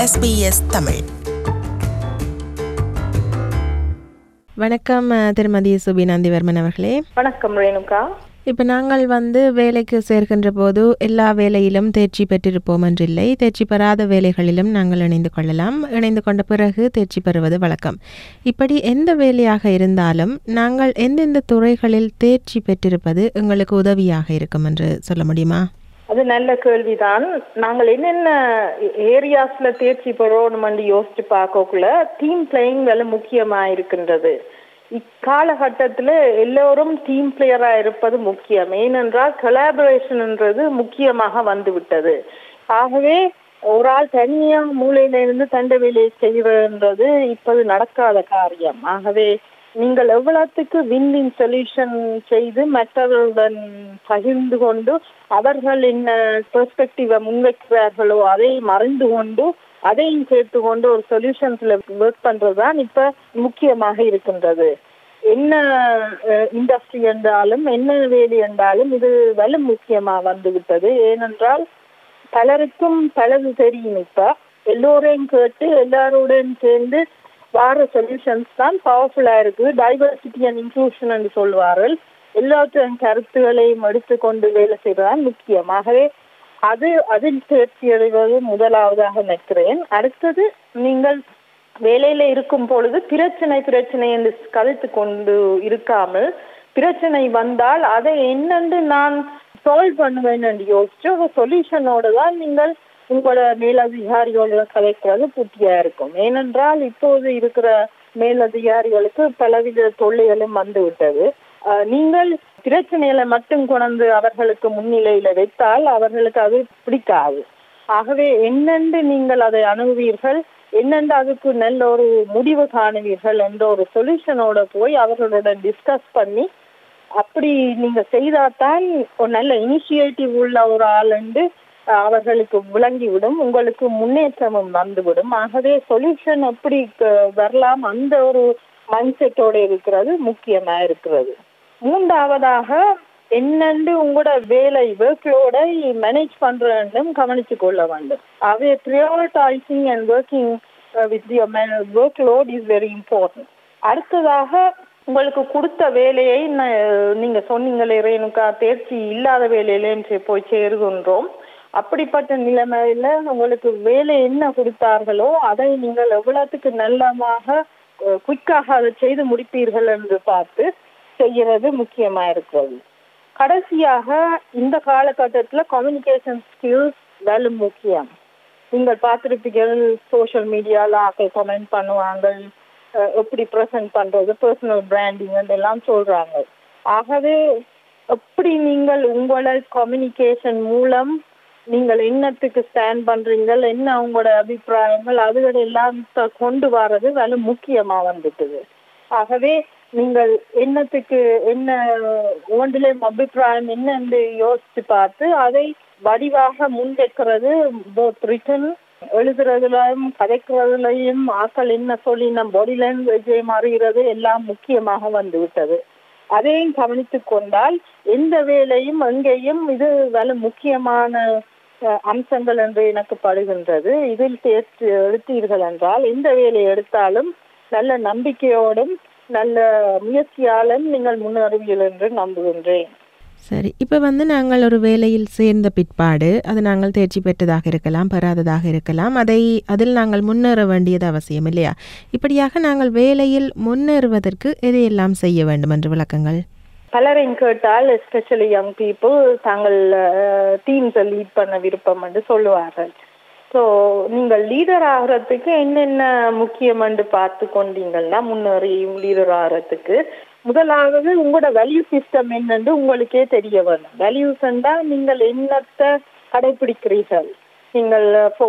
SBS Tamil வணக்கம் அஹ், திருமதி சுபி நந்திவர்மன் அவர்களே வணக்கம் ரேணுகா இப்போ நாங்கள் வந்து வேலைக்கு சேர்க்கின்ற போது எல்லா வேலையிலும் தேர்ச்சி பெற்றிருப்போம் என்றில்லை தேர்ச்சி பெறாத வேலைகளிலும் நாங்கள் இணைந்து கொள்ளலாம் இணைந்து கொண்ட பிறகு தேர்ச்சி பெறுவது வழக்கம் இப்படி எந்த வேலையாக இருந்தாலும் நாங்கள் எந்தெந்த துறைகளில் தேர்ச்சி பெற்றிருப்பது எங்களுக்கு உதவியாக இருக்கும் என்று சொல்ல முடியுமா அது நல்ல கேள்விதான் நாங்கள் என்னென்ன ஏரியாஸ்ல தேர்ச்சி பெறணும்னு யோசிச்சு பார்க்கக்குள்ள டீம் பிளேயிங் வேலை முக்கியமா இருக்கின்றது இக்காலகட்டத்துல எல்லோரும் டீம் பிளேயரா இருப்பது முக்கியம் ஏனென்றால் கொலாபரேஷன்ன்றது முக்கியமாக வந்து விட்டது ஆகவே ஒரு ஆள் தனியா மூலையில இருந்து தண்டை வேலையை செய்வதுன்றது இப்போது நடக்காத காரியம் ஆகவே நீங்கள் எவ்வளவுக்கு வின் வின் சொல்யூஷன் செய்து மற்றவர்களுடன் பகிர்ந்து கொண்டு அவர்கள் என்ன பெர்ஸ்பெக்டிவை முன்வைக்கிறார்களோ அதை மறைந்து கொண்டு அதையும் சேர்த்து கொண்டு ஒரு சொல்யூஷன்ஸ்ல ஒர்க் பண்றதுதான் இப்ப முக்கியமாக இருக்கின்றது என்ன இண்டஸ்ட்ரி என்றாலும் என்ன வேலை என்றாலும் இது வலு முக்கியமா வந்து விட்டது ஏனென்றால் பலருக்கும் பலது தெரியும் இப்ப எல்லோரையும் கேட்டு எல்லாரோடையும் சேர்ந்து வார சொல்யூஷன்ஸ் தான் பவர்ஃபுல்லா இருக்கு டைவர்சிட்டி அண்ட் இன்க்ளூஷன் என்று சொல்வார்கள் எல்லாத்தின் கருத்துகளையும் எடுத்துக்கொண்டு வேலை செய்வதுதான் முக்கியம் ஆகவே அது அதில் தேர்ச்சி அடைவது முதலாவதாக நினைக்கிறேன் அடுத்தது நீங்கள் வேலையில இருக்கும் பொழுது பிரச்சனை பிரச்சனை என்று கதைத்து கொண்டு இருக்காமல் பிரச்சனை வந்தால் அதை என்னென்று நான் சால்வ் பண்ணுவேன் என்று யோசிச்சு ஒரு சொல்யூஷனோட தான் நீங்கள் உங்களோட மேலதிகாரிகளோட கதைக்கிறது புத்தியா இருக்கும் ஏனென்றால் இப்போது இருக்கிற மேலதிகாரிகளுக்கு பலவித தொல்லைகளும் வந்து விட்டது அஹ் நீங்கள் பிரச்சனைகளை மட்டும் கொண்டு அவர்களுக்கு முன்னிலையில வைத்தால் அவர்களுக்கு அது பிடிக்காது ஆகவே என்னென்று நீங்கள் அதை அணுகுவீர்கள் என்னென்று அதுக்கு நல்ல ஒரு முடிவு காணுவீர்கள் என்ற ஒரு சொல்யூஷனோட போய் அவர்களுடன் டிஸ்கஸ் பண்ணி அப்படி நீங்க செய்தாதான் ஒரு நல்ல இனிஷியேட்டிவ் உள்ள ஒரு ஆள் என்று அஹ், அவர்களுக்கு விளங்கிவிடும் உங்களுக்கு முன்னேற்றமும் வந்துவிடும் ஆகவே சொல்யூஷன் எப்படி க- வரலாம் அந்த ஒரு மைண்ட் செட்டோட இருக்கிறது முக்கியமா இருக்கிறது மூன்றாவதாக என்னென்று உங்களோட வேலை ஒர்க்லோட மேனேஜ் பண்றதும் கவனிச்சு கொள்ள வேண்டும் அவை prioritising and working with work load is very important அடுத்ததாக உங்களுக்கு கொடுத்த வேலையை ந- நீங்க சொன்னீங்களே ரேணுகா தேர்ச்சி இல்லாத வேலையிலேயும் சே- போய் சேருகின்றோம் அப்படிப்பட்ட நிலைமையில உங்களுக்கு வேலை என்ன கொடுத்தார்களோ அதை நீங்கள் எவ்வளவுக்கு நல்லமாக குயிக்காக அதை செய்து முடிப்பீர்கள் என்று பார்த்து செய்யறது முக்கியமா இருக்கிறது கடைசியாக இந்த காலகட்டத்துல கம்யூனிகேஷன் ஸ்கில்ஸ் வேலை முக்கியம் நீங்கள் பார்த்திருப்பீர்கள் சோஷியல் மீடியால ஆக்கள் கமெண்ட் பண்ணுவாங்க அஹ் எப்படி ப்ரெசென்ட் பண்றது பர்சனல் பிராண்டிங் எல்லாம் சொல்றாங்க ஆகவே எப்படி நீங்கள் உங்களோட கம்யூனிகேஷன் மூலம் நீங்கள் என்னத்துக்கு ஸ்டாண்ட் பண்றீங்கள் என்ன உங்களோட அபிப்பிராயங்கள் அதுகளை எல்லாம் த- கொண்டு வர்றது வேலை முக்கியமா வந்துட்டுது ஆகவே நீங்கள் என்னத்துக்கு என்ன ஒன்றிலே அபிப்பிராயம் என்ன என்று யோசிச்சு பார்த்து அதை வடிவாக முன்வைக்கிறது போத் ரிட்டன் எழுதுறதுலையும் கதைக்கிறதுலையும் ஆக்கள் என்ன சொல்லி நம் பாடி லாங்குவேஜை மாறுகிறது எல்லாம் முக்கியமாக வந்து விட்டது அதையும் கவனித்துக் கொண்டால் எந்த வேலையும் எங்கேயும் இது வேலை முக்கியமான அஹ், அம்சங்கள் என்று எனக்கு படுகின்றது இதில் தேர்ச்சி எடுத்தீர்கள் என்றால் எந்த வேலையை எடுத்தாலும் நல்ல நம்பிக்கையோடும் நல்ல முயற்சியாலும் நீங்கள் முன்னேறுவீர்கள் என்று நம்புகின்றேன் சரி இப்போ வந்து நாங்கள் ஒரு வேலையில் சேர்ந்த பிற்பாடு அது நாங்கள் தேர்ச்சி பெற்றதாக இருக்கலாம் பெறாததாக இருக்கலாம் அதை அதில் நாங்கள் முன்னேற வேண்டியது அவசியம் இல்லையா இப்படியாக நாங்கள் வேலையில் முன்னேறுவதற்கு எதையெல்லாம் செய்ய வேண்டும் என்று விளக்கங்கள் பலரையும் கேட்டால் எஸ்பெஷலி யங் பீப்புள் தாங்கள் டீம்ஸை லீட் பண்ண விருப்பம் என்று சொல்லுவார்கள் ஸோ நீங்கள் லீடர் ஆகிறதுக்கு என்னென்ன முக்கியம் என்று பார்த்து கொண்டீங்கன்னா முன்னேறி லீடர் ஆகிறதுக்கு முதலாவது உங்களோட வேல்யூ சிஸ்டம் என்னன்னு உங்களுக்கே தெரிய வேணும் வேல்யூஸ் என்றால் நீங்கள் என்னத்தை கடைபிடிக்கிறீர்கள் நீங்கள்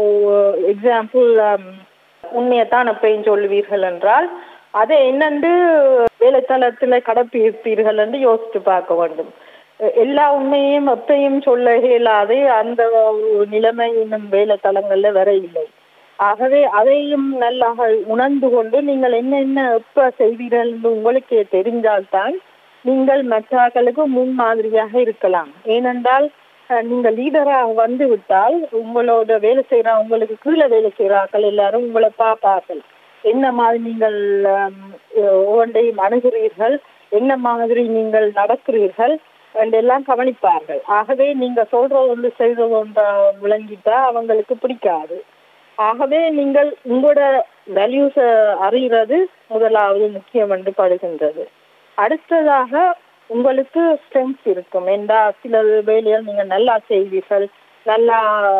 எக்ஸாம்பிள் உண்மையைத்தான் எப்பயும் சொல்லுவீர்கள் என்றால் அதை என்னென்று வேலைத்தளத்துல கடைப்பிடிப்பீர்கள் என்று யோசித்து பார்க்க வேண்டும் எ- எல்லா உண்மையையும் எப்பயும் சொல்ல இயலாது அந்த ஒரு நிலைமை இன்னும் வேலைத்தளங்கள்ல வர இல்லை ஆகவே அதையும் நல்லா உணர்ந்து கொண்டு நீங்கள் என்னென்ன எப்ப செய்வீர்கள் என்று உங்களுக்கே தெரிஞ்சால்தான் நீங்கள் மற்றவர்களுக்கு முன்மாதிரியாக இருக்கலாம் ஏனென்றால் அஹ், நீங்க லீடராக வந்து விட்டால் உங்களோட வேலை செய்யற உங்களுக்கு கீழே வேலை செய்யறாக்கள் எல்லாரும் உங்களை பார்ப்பார்கள் என்ன மாதிரி நீங்கள் ஆம், ஒவ்வொன்றையும் அணுகிறீர்கள் என்ன மாதிரி நீங்கள் நடக்கிறீர்கள் என்றெல்லாம் கவனிப்பார்கள் ஆகவே நீங்க சொல்றது ஒன்று செய்றது ஒன்றா விளங்கிட்டா அவங்களுக்கு பிடிக்காது ஆகவே நீங்கள் உங்களோட வேல்யூஸ அறிகிறது முதலாவது முக்கியம் என்று படுகின்றது அடுத்ததாக உங்களுக்கு ஸ்ட்ரென்த் இருக்கும் ஏண்டா சில வேலைகள் நீங்க நல்லா செய்வீர்கள் நல்லா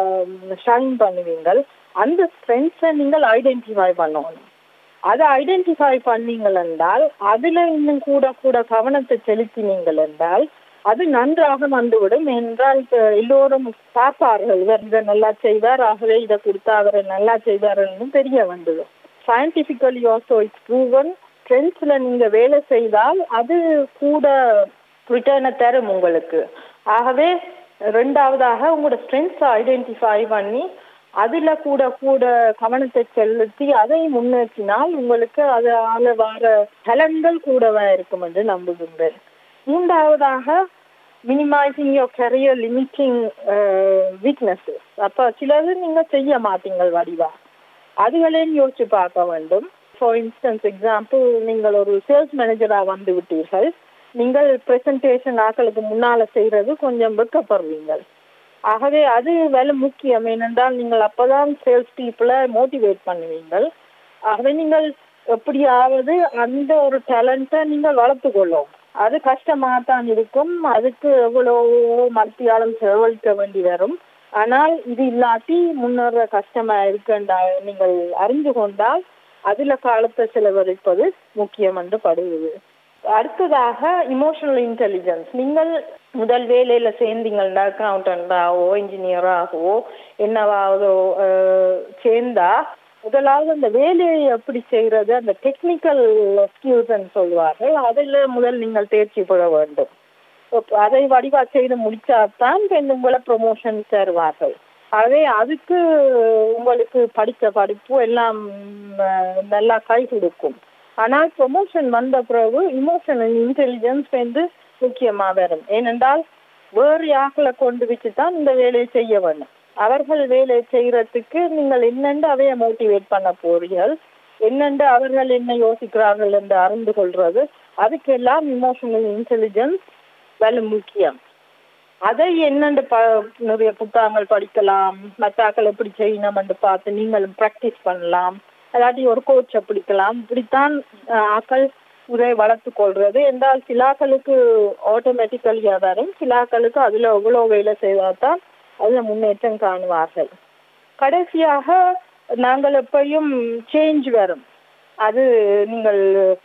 ஷைன் பண்ணுவீங்கள் அந்த ஸ்ட்ரென்த்ஸை நீங்கள் ஐடென்டிஃபை பண்ணணும் அதை ஐடென்டிஃபை பண்ணீங்கள் என்றால் அதுல இன்னும் கூட கூட கவனத்தை செலுத்தினீங்கள் என்றால் அது நன்றாக வந்துவிடும் என்றால் இப்ப எல்லோரும் பார்ப்பார்கள் இவர் இதை நல்லா செய்வார் ஆகவே இதை கொடுத்தா அவர் நல்லா செய்வார்னு தெரிய வந்துடும் சயின்டிபிக்கலி ஆல்சோ இட்ஸ் ப்ரூவன் ட்ரெண்ட்ஸ்ல நீங்க வேலை செய்தால் அது கூட ரிட்டர்னை தரும் உங்களுக்கு ஆகவே ரெண்டாவதாக உங்களோட ஸ்ட்ரென்த்ஸை ஐடென்டிஃபை பண்ணி அதுல கூட கூட கவனத்தை செலுத்தி அதை முன்னேற்றினால் உங்களுக்கு அதால வர பலன்கள் கூடவா இருக்கும் என்று நம்புகின்றேன் மூன்றாவதாக minimising your career limiting weaknesses அப்ப சிலது நீங்க செய்ய மாட்டீங்கள் வடிவா அதுகளையும் யோசிச்சு பார்க்க வேண்டும் ஃபார் இன்ஸ்டன்ஸ் எக்ஸாம்பிள் நீங்கள் ஒரு சேல்ஸ் மேனேஜரா வந்து விட்டீர்கள் நீங்கள் பிரசன்டேஷன் ஆக்களுக்கு முன்னால செய்யறது கொஞ்சம் வெக்கப்படுவீங்கள் ஆகவே அது வேலை முக்கியம் ஏனென்றால் நீங்கள் அப்பதான் சேல்ஸ் பீப்புளை மோட்டிவேட் பண்ணுவீங்கள் ஆகவே நீங்கள் எப்படியாவது அந்த ஒரு டேலண்ட்டை நீங்கள் வளர்த்து கொள்ளும் அது கஷ்டமாக தான் இருக்கும் அதுக்கு எவ்வளோ மத்தியாலும் செலவழிக்க வேண்டி வரும் ஆனால் இது இல்லாட்டி முன்னேற கஷ்டமா இருக்குன்றா நீங்கள் அறிந்து கொண்டால் அதுல காலத்தை செலவழிப்பது முக்கியம் என்று படுகிறது அடுத்ததாக இமோஷனல் இன்டெலிஜென்ஸ் நீங்கள் முதல் வேலையில சேர்ந்தீங்கன்னா அக்கௌண்டண்டாவோ இன்ஜினியராகவோ என்னவாவதோ அஹ், சேர்ந்தா முதலாவது அந்த வேலையை எப்படி செய்யறது அந்த டெக்னிக்கல் ஸ்கில்ஸ் சொல்வார்கள் அதில் முதல் நீங்கள் தேர்ச்சி பெற வேண்டும் இப்ப அதை வடிவா செய்து முடிச்சாதான் பின் உங்களை ப்ரொமோஷன் தருவார்கள் ஆகவே அதுக்கு உங்களுக்கு படித்த படிப்பு எல்லாம் அஹ், நல்லா கை கொடுக்கும் ஆனால் ப்ரொமோஷன் வந்த பிறகு இமோஷனல் இன்டெலிஜென்ஸ் வந்து முக்கியமா வரும் ஏனென்றால் வேறு யாக்களை கொண்டு வச்சு தான் இந்த வேலையை செய்ய வேண்டும் அவர்கள் வேலை செய்யறதுக்கு நீங்கள் என்னென்று அவைய மோட்டிவேட் பண்ண போறீர்கள் என்னென்று அவர்கள் என்ன யோசிக்கிறார்கள் என்று அறிந்து கொள்றது அதுக்கெல்லாம் இமோஷனல் இன்டெலிஜென்ஸ் வேலை முக்கியம் அதை என்னென்று ப நிறைய புத்தகங்கள் படிக்கலாம் மற்றாக்கள் எப்படி செய்யணும் என்று பார்த்து நீங்களும் ப்ராக்டிஸ் பண்ணலாம் அல்லாட்டி ஒரு கோச்சை பிடிக்கலாம் இப்படித்தான் அஹ், ஆக்கள் இதை வளர்த்து கொள்றது என்றால் சிலாக்களுக்கு ஆட்டோமேட்டிக்கலியாக வரும் சிலாக்களுக்கு அதுல எவ்வளோ வேலை செய்தால் தான் அதுல முன்னேற்றம் காணுவார்கள் கடைசியாக நாங்கள் எப்பயும் சேஞ்ச் வரும் அது நீங்கள்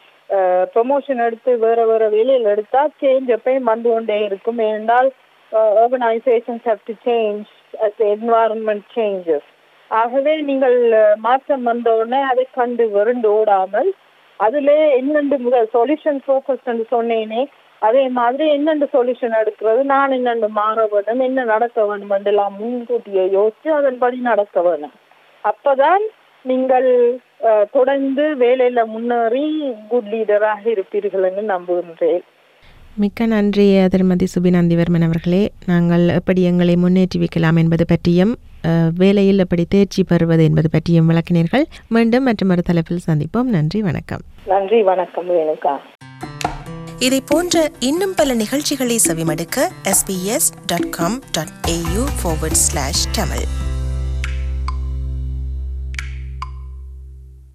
ப்ரொமோஷன் எடுத்து வேற வேற வேலையில் எடுத்தா சேஞ்ச் எப்பயும் வந்து கொண்டே இருக்கும் ஏனென்றால் organisations have to change environment changes ஆகவே நீங்கள் அஹ், மாற்றம் வந்த உடனே அதை கண்டு விருண்டு ஓடாமல் அதுல என்னென்று முதல் சொல்யூஷன் ஃபோக்கஸ் சொன்னேனே அதே மாதிரி என்னென்று சொல்யூஷன் எடுக்கிறது நான் என்னென்று மாற வேண்டும் என்ன நடக்க வேண்டும் என்றெல்லாம் முன்கூட்டியே யோசிச்சு அதன்படி நடக்க வேணும் அப்பதான் நீங்கள் அஹ், தொடர்ந்து வேலையில முன்னேறி குட் லீடராக இருப்பீர்கள் என்று நம்புகின்றேன் மிக்க நன்றி திருமதி சுபிநந்திவர்மன் அவர்களே நாங்கள் எப்படி எங்களை முன்னேற்றி வைக்கலாம் என்பது பற்றியும் அஹ், வேலையில் எப்படி தேர்ச்சி பெறுவது என்பது பற்றியும் விளக்கினீர்கள் மீண்டும் மற்றொரு தலைப்பில் சந்திப்போம் நன்றி வணக்கம் நன்றி வணக்கம் ரேணுகா இதை போன்ற இன்னும் பல நிகழ்ச்சிகளை செவிமடுக்க sbs.com.au forward slash tamil